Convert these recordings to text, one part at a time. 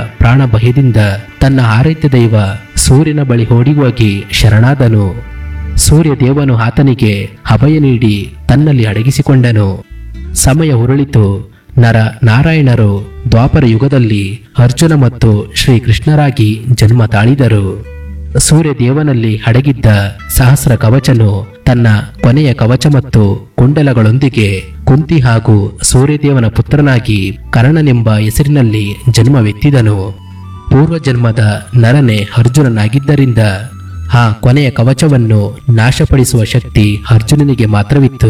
ಪ್ರಾಣ ಭಯದಿಂದ ತನ್ನ ಆರೈತ್ಯ ದೈವ ಸೂರ್ಯನ ಬಳಿ ಓಡಿ ಹೋಗಿ ಶರಣಾದನು ಸೂರ್ಯ ದೇವನು ಆತನಿಗೆ ಅಭಯ ನೀಡಿ ತನ್ನಲ್ಲಿ ಅಡಗಿಸಿಕೊಂಡನು ಸಮಯ ಉರುಳಿತು ನರ ನಾರಾಯಣರು ದ್ವಾಪರ ಯುಗದಲ್ಲಿ ಅರ್ಜುನ ಮತ್ತು ಶ್ರೀಕೃಷ್ಣರಾಗಿ ಜನ್ಮ ತಾಳಿದರು ಸೂರ್ಯ ದೇವನಲ್ಲಿ ಅಡಗಿದ್ದ ಸಹಸ್ರ ಕವಚನು ತನ್ನ ಕೊನೆಯ ಕವಚ ಮತ್ತು ಕುಂಡಲಗಳೊಂದಿಗೆ ಕುಂತಿ ಹಾಗೂ ಸೂರ್ಯದೇವನ ಪುತ್ರನಾಗಿ ಕರ್ಣನೆಂಬ ಹೆಸರಿನಲ್ಲಿ ಜನ್ಮವೆತ್ತಿದನು ಪೂರ್ವಜನ್ಮದ ನರನೆ ಅರ್ಜುನನಾಗಿದ್ದರಿಂದ ಆ ಕೊನೆಯ ಕವಚವನ್ನು ನಾಶಪಡಿಸುವ ಶಕ್ತಿ ಅರ್ಜುನನಿಗೆ ಮಾತ್ರವಿತ್ತು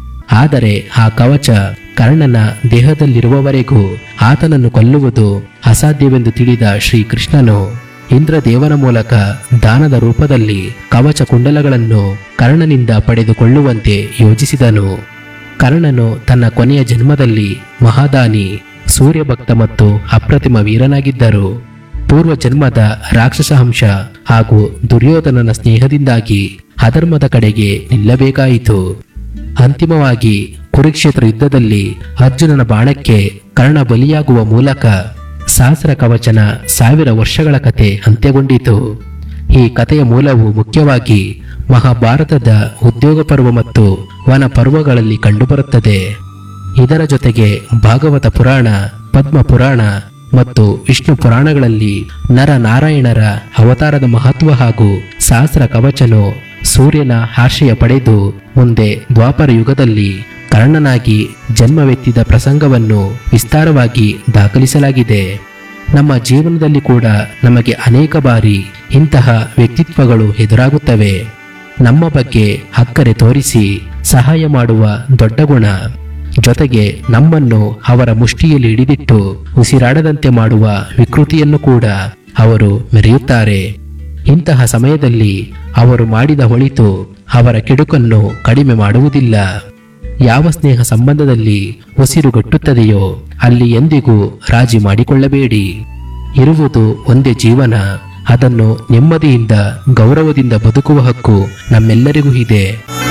ಆದರೆ ಆ ಕವಚ ಕರ್ಣನ ದೇಹದಲ್ಲಿರುವವರೆಗೂ ಆತನನ್ನು ಕೊಲ್ಲುವುದು ಅಸಾಧ್ಯವೆಂದು ತಿಳಿದ ಶ್ರೀಕೃಷ್ಣನು ಇಂದ್ರದೇವನ ಮೂಲಕ ದಾನದ ರೂಪದಲ್ಲಿ ಕವಚ ಕುಂಡಲಗಳನ್ನು ಕರ್ಣನಿಂದ ಪಡೆದುಕೊಳ್ಳುವಂತೆ ಯೋಜಿಸಿದನು ಕರ್ಣನು ತನ್ನ ಕೊನೆಯ ಜನ್ಮದಲ್ಲಿ ಮಹಾದಾನಿ ಸೂರ್ಯಭಕ್ತ ಮತ್ತು ಅಪ್ರತಿಮ ವೀರನಾಗಿದ್ದರು ಪೂರ್ವ ಜನ್ಮದ ರಾಕ್ಷಸ ಅಂಶ ಹಾಗೂ ದುರ್ಯೋಧನನ ಸ್ನೇಹದಿಂದಾಗಿ ಅಧರ್ಮದ ಕಡೆಗೆ ನಿಲ್ಲಬೇಕಾಯಿತು ಅಂತಿಮವಾಗಿ ಕುರುಕ್ಷೇತ್ರ ಯುದ್ಧದಲ್ಲಿ ಅರ್ಜುನನ ಬಾಣಕ್ಕೆ ಕರ್ಣ ಬಲಿಯಾಗುವ ಮೂಲಕ ಸಹಸ್ರ ಕವಚನ ಸಾವಿರ ವರ್ಷಗಳ ಕತೆ ಅಂತ್ಯಗೊಂಡಿತು ಈ ಕಥೆಯ ಮೂಲವು ಮುಖ್ಯವಾಗಿ ಮಹಾಭಾರತದ ಉದ್ಯೋಗ ಪರ್ವ ಮತ್ತು ವನ ಪರ್ವಗಳಲ್ಲಿ ಕಂಡುಬರುತ್ತದೆ ಇದರ ಜೊತೆಗೆ ಭಾಗವತ ಪುರಾಣ ಪದ್ಮ ಪುರಾಣ ಮತ್ತು ವಿಷ್ಣು ಪುರಾಣಗಳಲ್ಲಿ ನರ ನಾರಾಯಣರ ಅವತಾರದ ಮಹತ್ವ ಹಾಗೂ ಸಹಸ್ರ ಕವಚನು ಸೂರ್ಯನ ಆಶ್ರಯ ಪಡೆದು ಮುಂದೆ ದ್ವಾಪರ ಯುಗದಲ್ಲಿ ಕರ್ಣನಾಗಿ ಜನ್ಮವೆತ್ತಿದ ಪ್ರಸಂಗವನ್ನು ವಿಸ್ತಾರವಾಗಿ ದಾಖಲಿಸಲಾಗಿದೆ ನಮ್ಮ ಜೀವನದಲ್ಲಿ ಕೂಡ ನಮಗೆ ಅನೇಕ ಬಾರಿ ಇಂತಹ ವ್ಯಕ್ತಿತ್ವಗಳು ಎದುರಾಗುತ್ತವೆ ನಮ್ಮ ಬಗ್ಗೆ ಅಕ್ಕರೆ ತೋರಿಸಿ ಸಹಾಯ ಮಾಡುವ ದೊಡ್ಡ ಗುಣ ಜೊತೆಗೆ ನಮ್ಮನ್ನು ಅವರ ಮುಷ್ಟಿಯಲ್ಲಿ ಹಿಡಿದಿಟ್ಟು ಉಸಿರಾಡದಂತೆ ಮಾಡುವ ವಿಕೃತಿಯನ್ನು ಕೂಡ ಅವರು ಮೆರೆಯುತ್ತಾರೆ ಇಂತಹ ಸಮಯದಲ್ಲಿ ಅವರು ಮಾಡಿದ ಹೊಳಿತು ಅವರ ಕೆಡುಕನ್ನು ಕಡಿಮೆ ಮಾಡುವುದಿಲ್ಲ ಯಾವ ಸ್ನೇಹ ಸಂಬಂಧದಲ್ಲಿ ಉಸಿರುಗಟ್ಟುತ್ತದೆಯೋ ಅಲ್ಲಿ ಎಂದಿಗೂ ರಾಜಿ ಮಾಡಿಕೊಳ್ಳಬೇಡಿ ಇರುವುದು ಒಂದೇ ಜೀವನ ಅದನ್ನು ನೆಮ್ಮದಿಯಿಂದ ಗೌರವದಿಂದ ಬದುಕುವ ಹಕ್ಕು ನಮ್ಮೆಲ್ಲರಿಗೂ ಇದೆ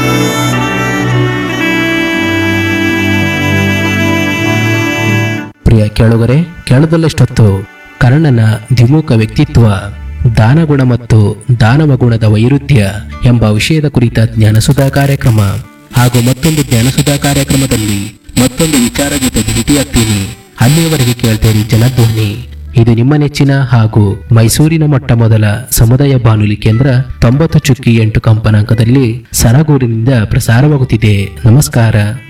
ಪ್ರಿಯ ಕೇಳುಗರೆ ಕೇಳದಲ್ಲಷ್ಟೊತ್ತು ಕರ್ಣನ ದ್ವಿಮುಖ ವ್ಯಕ್ತಿತ್ವ ದಾನಗುಣ ಮತ್ತು ದಾನವ ಗುಣದ ವೈರುಧ್ಯ ಎಂಬ ವಿಷಯದ ಕುರಿತ ಜ್ಞಾನಸುಧಾ ಕಾರ್ಯಕ್ರಮ ಹಾಗೂ ಮತ್ತೊಂದು ಜ್ಞಾನಸುಧಾ ಕಾರ್ಯಕ್ರಮದಲ್ಲಿ ಮತ್ತೊಂದು ವಿಚಾರ ಜೊತೆ ಭೇಟಿಯಾಗ್ತೀನಿ ಅಲ್ಲಿಯವರೆಗೆ ಕೇಳ್ತೇರಿ ಜನಧ್ವನಿ ಇದು ನಿಮ್ಮ ನೆಚ್ಚಿನ ಹಾಗೂ ಮೈಸೂರಿನ ಮೊಟ್ಟ ಮೊದಲ ಸಮುದಾಯ ಬಾನುಲಿ ಕೇಂದ್ರ ತೊಂಬತ್ತು ಚುಕ್ಕಿ ಎಂಟು ಕಂಪನಾಂಕದಲ್ಲಿ ಸರಗೂರಿನಿಂದ ಪ್ರಸಾರವಾಗುತ್ತಿದೆ ನಮಸ್ಕಾರ